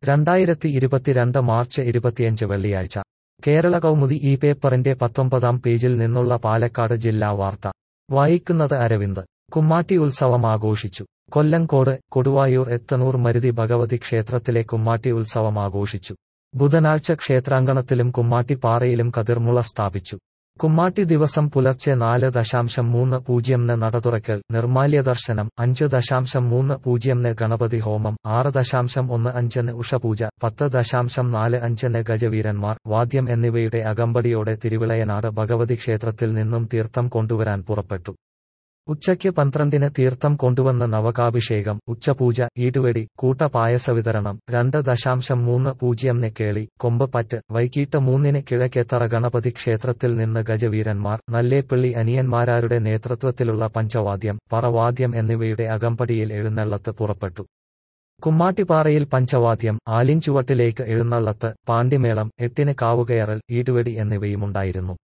രണ്ടായിരത്തി ഇരുപത്തിരണ്ട് മാർച്ച് ഇരുപത്തിയഞ്ച് വെള്ളിയാഴ്ച കേരള കൗമുദി ഈ പേപ്പറിന്റെ പത്തൊമ്പതാം പേജിൽ നിന്നുള്ള പാലക്കാട് ജില്ലാ വാർത്ത വായിക്കുന്നത് അരവിന്ദ് കുമ്മാട്ടി ഉത്സവം ആഘോഷിച്ചു കൊല്ലങ്കോട് കൊടുവായൂർ എത്തനൂർ മരുതി ഭഗവതി ക്ഷേത്രത്തിലെ കുമ്മാട്ടി ഉത്സവം ആഘോഷിച്ചു ബുധനാഴ്ച ക്ഷേത്രാങ്കണത്തിലും കുമ്മാട്ടിപ്പാറയിലും കതിർമുള സ്ഥാപിച്ചു കുമ്മാട്ടി ദിവസം പുലർച്ചെ നാല് ദശാംശം മൂന്ന് പൂജ്യംന് നടതുറക്കൽ നിർമാല്യ ദർശനം അഞ്ച് ദശാംശം മൂന്ന് പൂജ്യംന് ഗണപതി ഹോമം ആറ് ദശാംശം ഒന്ന് അഞ്ചിന് ഉഷപൂജ പത്ത് ദശാംശം നാല് അഞ്ചിന് ഗജവീരന്മാർ വാദ്യം എന്നിവയുടെ അകമ്പടിയോടെ തിരുവിളയനാട് ഭഗവതി ക്ഷേത്രത്തിൽ നിന്നും തീർത്ഥം കൊണ്ടുവരാൻ പുറപ്പെട്ടു ഉച്ചയ്ക്ക് പന്ത്രണ്ടിന് തീർത്ഥം കൊണ്ടുവന്ന് നവകാഭിഷേകം ഉച്ചപൂജ ഈടുവെടി കൂട്ടപായസ വിതരണം രണ്ട് ദശാംശം മൂന്ന് പൂജ്യംന് കേളി കൊമ്പപ്പറ്റ് വൈകിട്ട് മൂന്നിന് കിഴക്കേത്തറ ഗണപതി ക്ഷേത്രത്തിൽ നിന്ന് ഗജവീരന്മാർ നല്ലേപ്പള്ളി അനിയന്മാരാരുടെ നേതൃത്വത്തിലുള്ള പഞ്ചവാദ്യം പറവാദ്യം എന്നിവയുടെ അകമ്പടിയിൽ എഴുന്നള്ളത്ത് പുറപ്പെട്ടു കുമ്മാട്ടിപ്പാറയിൽ പഞ്ചവാദ്യം ആലിൻചുവട്ടിലേക്ക് എഴുന്നള്ളത്ത് പാണ്ടിമേളം എട്ടിന് കാവുകയറൽ ഈടുവെടി എന്നിവയുമുണ്ടായിരുന്നു